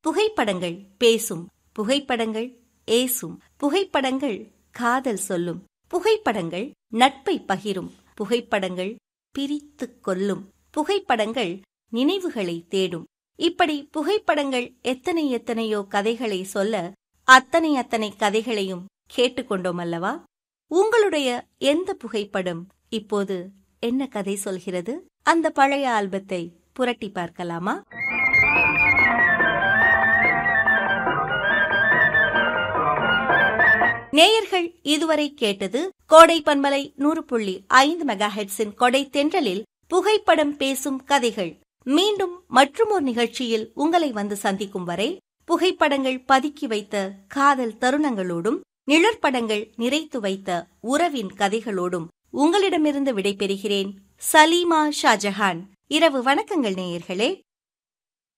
புகைப்படங்கள் பேசும் புகைப்படங்கள் ஏசும் புகைப்படங்கள் காதல் சொல்லும் புகைப்படங்கள் நட்பை பகிரும் புகைப்படங்கள் பிரித்துக் கொல்லும் புகைப்படங்கள் நினைவுகளை தேடும் இப்படி புகைப்படங்கள் எத்தனை எத்தனையோ கதைகளை சொல்ல அத்தனை அத்தனை கதைகளையும் கேட்டுக்கொண்டோம் அல்லவா உங்களுடைய எந்த புகைப்படம் இப்போது என்ன கதை சொல்கிறது அந்த பழைய ஆல்பத்தை புரட்டி பார்க்கலாமா நேயர்கள் இதுவரை கேட்டது கோடை பண்பலை நூறு புள்ளி ஐந்து மெகா ஹெட்ஸின் கொடை தென்றலில் புகைப்படம் பேசும் கதைகள் மீண்டும் மற்றுமோர் நிகழ்ச்சியில் உங்களை வந்து சந்திக்கும் வரை புகைப்படங்கள் பதுக்கி வைத்த காதல் தருணங்களோடும் நிழற்படங்கள் நிறைத்து வைத்த உறவின் கதைகளோடும் உங்களிடமிருந்து விடைபெறுகிறேன் சலீமா ஷாஜஹான் இரவு வணக்கங்கள் நேயர்களே